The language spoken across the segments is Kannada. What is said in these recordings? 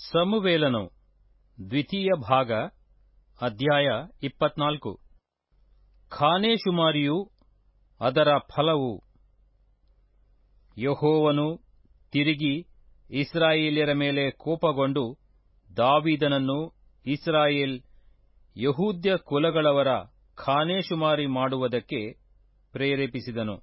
ಸಮುವೇಲನು ದ್ವಿತೀಯ ಭಾಗ ಅಧ್ಯಾಯ ಇಪ್ಪತ್ನಾಲ್ಕು ಖಾನೇಶುಮಾರಿಯು ಅದರ ಫಲವು ಯಹೋವನು ತಿರುಗಿ ಇಸ್ರಾಯೇಲ್ಯರ ಮೇಲೆ ಕೋಪಗೊಂಡು ದಾವೀದನನ್ನು ಇಸ್ರಾಯೇಲ್ ಯಹೂದ್ಯ ಕುಲಗಳವರ ಖಾನೇಶುಮಾರಿ ಮಾಡುವುದಕ್ಕೆ ಪ್ರೇರೇಪಿಸಿದನು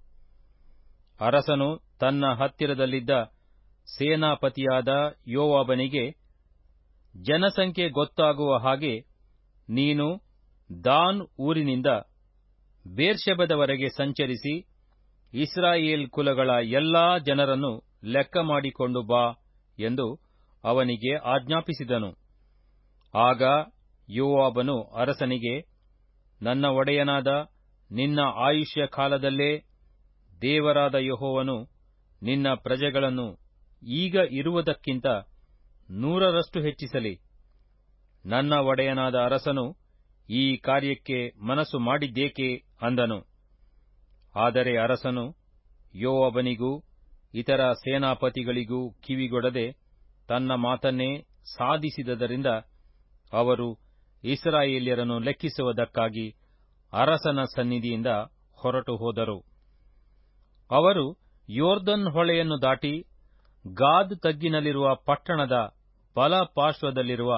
ಅರಸನು ತನ್ನ ಹತ್ತಿರದಲ್ಲಿದ್ದ ಸೇನಾಪತಿಯಾದ ಯೋವಾಬನಿಗೆ ಜನಸಂಖ್ಯೆ ಗೊತ್ತಾಗುವ ಹಾಗೆ ನೀನು ದಾನ್ ಊರಿನಿಂದ ಬೇರ್ಷೆಬದವರೆಗೆ ಸಂಚರಿಸಿ ಇಸ್ರಾಯೇಲ್ ಕುಲಗಳ ಎಲ್ಲಾ ಜನರನ್ನು ಲೆಕ್ಕ ಮಾಡಿಕೊಂಡು ಬಾ ಎಂದು ಅವನಿಗೆ ಆಜ್ಞಾಪಿಸಿದನು ಆಗ ಯೋವಾಬನು ಅರಸನಿಗೆ ನನ್ನ ಒಡೆಯನಾದ ನಿನ್ನ ಆಯುಷ್ಯ ಕಾಲದಲ್ಲೇ ದೇವರಾದ ಯಹೋವನು ನಿನ್ನ ಪ್ರಜೆಗಳನ್ನು ಈಗ ಇರುವುದಕ್ಕಿಂತ ನೂರರಷ್ಟು ಹೆಚ್ಚಿಸಲಿ ನನ್ನ ಒಡೆಯನಾದ ಅರಸನು ಈ ಕಾರ್ಯಕ್ಕೆ ಮನಸ್ಸು ಮಾಡಿದ್ದೇಕೆ ಅಂದನು ಆದರೆ ಅರಸನು ಯೋವಾಬನಿಗೂ ಇತರ ಸೇನಾಪತಿಗಳಿಗೂ ಕಿವಿಗೊಡದೆ ತನ್ನ ಮಾತನ್ನೇ ಸಾಧಿಸಿದದರಿಂದ ಅವರು ಇಸ್ರಾಯೇಲ್ಯರನ್ನು ಲೆಕ್ಕಿಸುವುದಕ್ಕಾಗಿ ಅರಸನ ಸನ್ನಿಧಿಯಿಂದ ಹೊರಟು ಹೋದರು ಅವರು ಯೋರ್ದನ್ ಹೊಳೆಯನ್ನು ದಾಟಿ ಗಾದ್ ತಗ್ಗಿನಲ್ಲಿರುವ ಪಟ್ಟಣದ ಬಲಪಾರ್ಶ್ವದಲ್ಲಿರುವ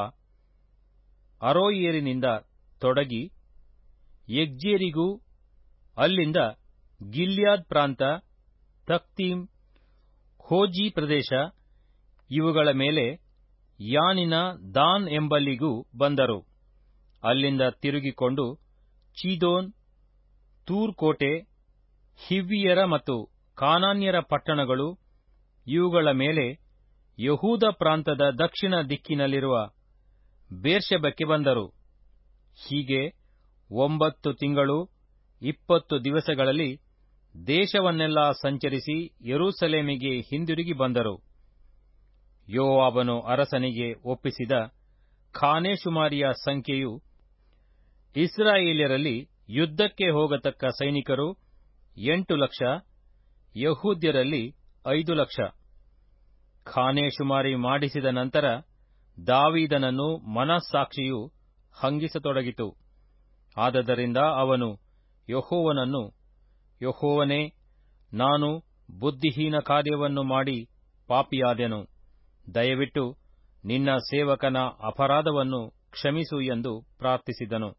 ಅರೋಯೇರಿನಿಂದ ತೊಡಗಿ ಯಗ್ಜೇರಿಗೂ ಅಲ್ಲಿಂದ ಗಿಲ್ಯಾದ್ ಪ್ರಾಂತ ತಕ್ತೀಮ್ ಹೋಜಿ ಪ್ರದೇಶ ಇವುಗಳ ಮೇಲೆ ಯಾನಿನ ದಾನ್ ಎಂಬಲ್ಲಿಗೂ ಬಂದರು ಅಲ್ಲಿಂದ ತಿರುಗಿಕೊಂಡು ಚೀದೋನ್ ತೂರ್ ಕೋಟೆ ಹಿವ್ವಿಯರ ಮತ್ತು ಕಾನಾನ್ಯರ ಪಟ್ಟಣಗಳು ಇವುಗಳ ಮೇಲೆ ಯಹೂದ ಪ್ರಾಂತದ ದಕ್ಷಿಣ ದಿಕ್ಕಿನಲ್ಲಿರುವ ಬೇರ್ಷೆಬಕ್ಕೆ ಬಂದರು ಹೀಗೆ ಒಂಬತ್ತು ತಿಂಗಳು ಇಪ್ಪತ್ತು ದಿವಸಗಳಲ್ಲಿ ದೇಶವನ್ನೆಲ್ಲಾ ಸಂಚರಿಸಿ ಯೆರೂಸಲೇಮಿಗೆ ಹಿಂದಿರುಗಿ ಬಂದರು ಯೋವಾಬನು ಅರಸನಿಗೆ ಒಪ್ಪಿಸಿದ ಖಾನೇಶುಮಾರಿಯ ಸಂಖ್ಯೆಯು ಇಸ್ರಾಯೇಲ್ಯರಲ್ಲಿ ಯುದ್ಧಕ್ಕೆ ಹೋಗತಕ್ಕ ಸೈನಿಕರು ಎಂಟು ಲಕ್ಷ ಯಹೂದ್ಯರಲ್ಲಿ ಐದು ಲಕ್ಷ ಖಾನೇಶುಮಾರಿ ಮಾಡಿಸಿದ ನಂತರ ದಾವೀದನನ್ನು ಮನಸ್ಸಾಕ್ಷಿಯು ಹಂಗಿಸತೊಡಗಿತು ಆದದರಿಂದ ಅವನು ಯಹೋವನನ್ನು ಯಹೋವನೇ ನಾನು ಬುದ್ಧಿಹೀನ ಕಾರ್ಯವನ್ನು ಮಾಡಿ ಪಾಪಿಯಾದೆನು ದಯವಿಟ್ಟು ನಿನ್ನ ಸೇವಕನ ಅಪರಾಧವನ್ನು ಕ್ಷಮಿಸು ಎಂದು ಪ್ರಾರ್ಥಿಸಿದನು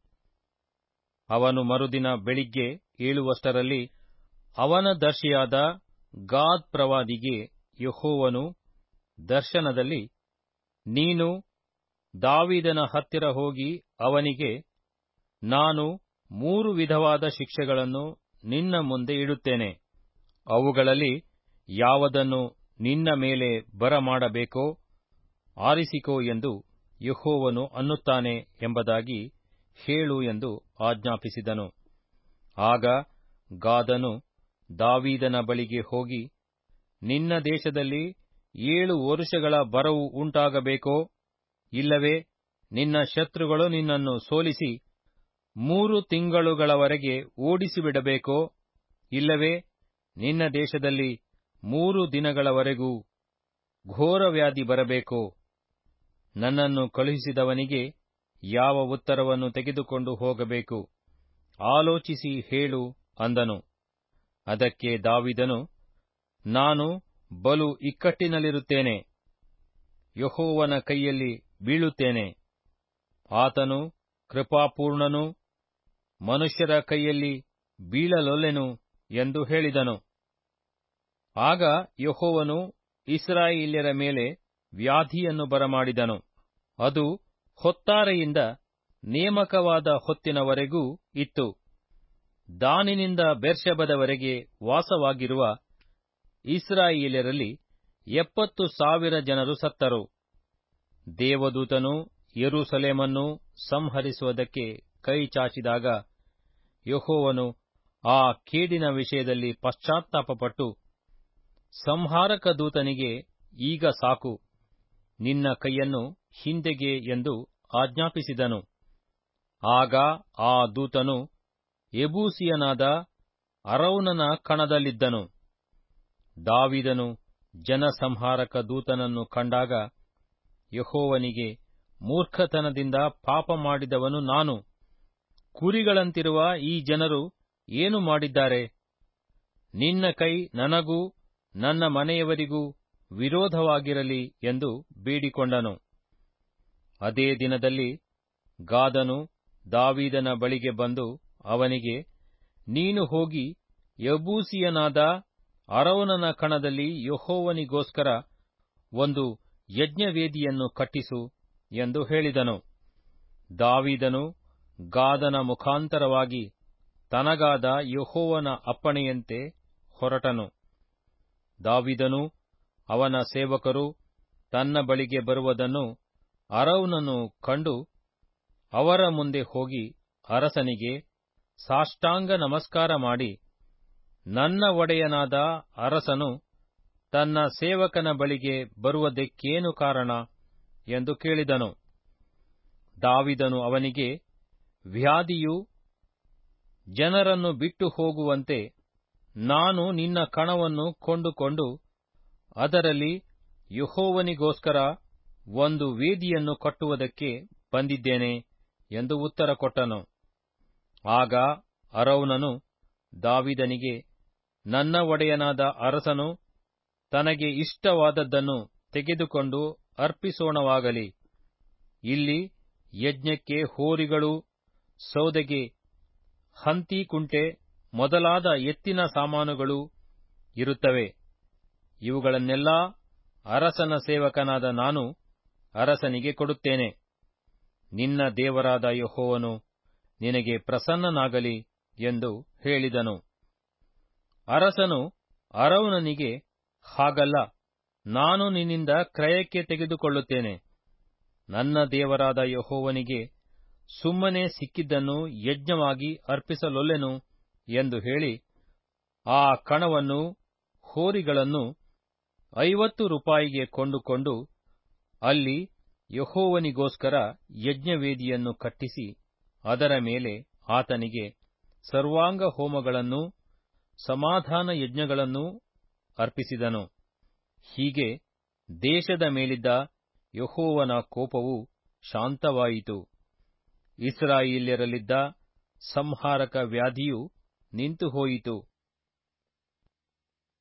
ಅವನು ಮರುದಿನ ಬೆಳಿಗ್ಗೆ ಏಳುವಷ್ಟರಲ್ಲಿ ಅವನ ದರ್ಶಿಯಾದ ಗಾದ್ ಪ್ರವಾದಿಗೆ ಯಹೋವನು ದರ್ಶನದಲ್ಲಿ ನೀನು ದಾವಿದನ ಹತ್ತಿರ ಹೋಗಿ ಅವನಿಗೆ ನಾನು ಮೂರು ವಿಧವಾದ ಶಿಕ್ಷೆಗಳನ್ನು ನಿನ್ನ ಮುಂದೆ ಇಡುತ್ತೇನೆ ಅವುಗಳಲ್ಲಿ ಯಾವುದನ್ನು ನಿನ್ನ ಮೇಲೆ ಬರಮಾಡಬೇಕೋ ಆರಿಸಿಕೋ ಎಂದು ಯಹೋವನು ಅನ್ನುತ್ತಾನೆ ಎಂಬುದಾಗಿ ಹೇಳು ಎಂದು ಆಜ್ಞಾಪಿಸಿದನು ಆಗ ಗಾದನು ದಾವೀದನ ಬಳಿಗೆ ಹೋಗಿ ನಿನ್ನ ದೇಶದಲ್ಲಿ ಏಳು ವರುಷಗಳ ಬರವು ಉಂಟಾಗಬೇಕೋ ಇಲ್ಲವೇ ನಿನ್ನ ಶತ್ರುಗಳು ನಿನ್ನನ್ನು ಸೋಲಿಸಿ ಮೂರು ತಿಂಗಳುಗಳವರೆಗೆ ಓಡಿಸಿಬಿಡಬೇಕೋ ಇಲ್ಲವೇ ನಿನ್ನ ದೇಶದಲ್ಲಿ ಮೂರು ದಿನಗಳವರೆಗೂ ಘೋರ ವ್ಯಾಧಿ ಬರಬೇಕೋ ನನ್ನನ್ನು ಕಳುಹಿಸಿದವನಿಗೆ ಯಾವ ಉತ್ತರವನ್ನು ತೆಗೆದುಕೊಂಡು ಹೋಗಬೇಕು ಆಲೋಚಿಸಿ ಹೇಳು ಅಂದನು ಅದಕ್ಕೆ ದಾವಿದನು ನಾನು ಬಲು ಇಕ್ಕಟ್ಟಿನಲ್ಲಿರುತ್ತೇನೆ ಯಹೋವನ ಕೈಯಲ್ಲಿ ಬೀಳುತ್ತೇನೆ ಆತನು ಕೃಪಾಪೂರ್ಣನೂ ಮನುಷ್ಯರ ಕೈಯಲ್ಲಿ ಬೀಳಲೊಲ್ಲೆನು ಎಂದು ಹೇಳಿದನು ಆಗ ಯಹೋವನು ಇಸ್ರಾಯೇಲ್ಯರ ಮೇಲೆ ವ್ಯಾಧಿಯನ್ನು ಬರಮಾಡಿದನು ಅದು ಹೊತ್ತಾರೆಯಿಂದ ನೇಮಕವಾದ ಹೊತ್ತಿನವರೆಗೂ ಇತ್ತು ದಾನಿನಿಂದ ಬೆರ್ಷಬದವರೆಗೆ ವಾಸವಾಗಿರುವ ಇಸ್ರಾಯೇಲ್ಯರಲ್ಲಿ ಎಪ್ಪತ್ತು ಸಾವಿರ ಜನರು ಸತ್ತರು ದೇವದೂತನು ಯೆರೂಸಲೇಮನ್ನು ಸಂಹರಿಸುವುದಕ್ಕೆ ಕೈ ಚಾಚಿದಾಗ ಯಹೋವನು ಆ ಕೇಡಿನ ವಿಷಯದಲ್ಲಿ ಪಶ್ಚಾತ್ತಾಪಪಟ್ಟು ಸಂಹಾರಕ ದೂತನಿಗೆ ಈಗ ಸಾಕು ನಿನ್ನ ಕೈಯನ್ನು ಹಿಂದೆಗೆ ಎಂದು ಆಜ್ಞಾಪಿಸಿದನು ಆಗ ಆ ದೂತನು ಎಬೂಸಿಯನಾದ ಅರೌನನ ಕಣದಲ್ಲಿದ್ದನು ದಾವಿದನು ಜನಸಂಹಾರಕ ದೂತನನ್ನು ಕಂಡಾಗ ಯಹೋವನಿಗೆ ಮೂರ್ಖತನದಿಂದ ಪಾಪ ಮಾಡಿದವನು ನಾನು ಕುರಿಗಳಂತಿರುವ ಈ ಜನರು ಏನು ಮಾಡಿದ್ದಾರೆ ನಿನ್ನ ಕೈ ನನಗೂ ನನ್ನ ಮನೆಯವರಿಗೂ ವಿರೋಧವಾಗಿರಲಿ ಎಂದು ಬೇಡಿಕೊಂಡನು ಅದೇ ದಿನದಲ್ಲಿ ಗಾದನು ದಾವೀದನ ಬಳಿಗೆ ಬಂದು ಅವನಿಗೆ ನೀನು ಹೋಗಿ ಯಬೂಸಿಯನಾದ ಅರೌನನ ಕಣದಲ್ಲಿ ಯಹೋವನಿಗೋಸ್ಕರ ಒಂದು ಯಜ್ಞವೇದಿಯನ್ನು ಕಟ್ಟಿಸು ಎಂದು ಹೇಳಿದನು ದಾವೀದನು ಗಾದನ ಮುಖಾಂತರವಾಗಿ ತನಗಾದ ಯಹೋವನ ಅಪ್ಪಣೆಯಂತೆ ಹೊರಟನು ದಾವಿದನು ಅವನ ಸೇವಕರು ತನ್ನ ಬಳಿಗೆ ಬರುವುದನ್ನು ಅರೌನನು ಕಂಡು ಅವರ ಮುಂದೆ ಹೋಗಿ ಅರಸನಿಗೆ ಸಾಷ್ಟಾಂಗ ನಮಸ್ಕಾರ ಮಾಡಿ ನನ್ನ ಒಡೆಯನಾದ ಅರಸನು ತನ್ನ ಸೇವಕನ ಬಳಿಗೆ ಬರುವುದಕ್ಕೇನು ಕಾರಣ ಎಂದು ಕೇಳಿದನು ದಾವಿದನು ಅವನಿಗೆ ವ್ಯಾಧಿಯು ಜನರನ್ನು ಬಿಟ್ಟು ಹೋಗುವಂತೆ ನಾನು ನಿನ್ನ ಕಣವನ್ನು ಕೊಂಡುಕೊಂಡು ಅದರಲ್ಲಿ ಯಹೋವನಿಗೋಸ್ಕರ ಒಂದು ವೇದಿಯನ್ನು ಕಟ್ಟುವುದಕ್ಕೆ ಬಂದಿದ್ದೇನೆ ಎಂದು ಉತ್ತರ ಕೊಟ್ಟನು ಆಗ ಅರೌನನು ದಾವಿದನಿಗೆ ನನ್ನ ಒಡೆಯನಾದ ಅರಸನು ತನಗೆ ಇಷ್ಟವಾದದ್ದನ್ನು ತೆಗೆದುಕೊಂಡು ಅರ್ಪಿಸೋಣವಾಗಲಿ ಇಲ್ಲಿ ಯಜ್ಞಕ್ಕೆ ಹೋರಿಗಳು ಸೌದೆಗೆ ಹಂತಿ ಕುಂಟೆ ಮೊದಲಾದ ಎತ್ತಿನ ಸಾಮಾನುಗಳು ಇರುತ್ತವೆ ಇವುಗಳನ್ನೆಲ್ಲಾ ಅರಸನ ಸೇವಕನಾದ ನಾನು ಅರಸನಿಗೆ ಕೊಡುತ್ತೇನೆ ನಿನ್ನ ದೇವರಾದ ಯಹೋವನು ನಿನಗೆ ಪ್ರಸನ್ನನಾಗಲಿ ಎಂದು ಹೇಳಿದನು ಅರಸನು ಅರೌನನಿಗೆ ಹಾಗಲ್ಲ ನಾನು ನಿನ್ನಿಂದ ಕ್ರಯಕ್ಕೆ ತೆಗೆದುಕೊಳ್ಳುತ್ತೇನೆ ನನ್ನ ದೇವರಾದ ಯಹೋವನಿಗೆ ಸುಮ್ಮನೆ ಸಿಕ್ಕಿದ್ದನ್ನು ಯಜ್ಞವಾಗಿ ಅರ್ಪಿಸಲೊಲ್ಲೆನು ಎಂದು ಹೇಳಿ ಆ ಕಣವನ್ನು ಹೋರಿಗಳನ್ನು ಐವತ್ತು ರೂಪಾಯಿಗೆ ಕೊಂಡುಕೊಂಡು ಅಲ್ಲಿ ಯಹೋವನಿಗೋಸ್ಕರ ಯಜ್ಞವೇದಿಯನ್ನು ಕಟ್ಟಿಸಿ ಅದರ ಮೇಲೆ ಆತನಿಗೆ ಸರ್ವಾಂಗ ಹೋಮಗಳನ್ನೂ ಸಮಾಧಾನ ಯಜ್ಞಗಳನ್ನೂ ಅರ್ಪಿಸಿದನು ಹೀಗೆ ದೇಶದ ಮೇಲಿದ್ದ ಯಹೋವನ ಕೋಪವು ಶಾಂತವಾಯಿತು ಇಸ್ರಾಯೇಲ್ಯರಲ್ಲಿದ್ದ ಸಂಹಾರಕ ವ್ಯಾಧಿಯು ನಿಂತು ಹೋಯಿತು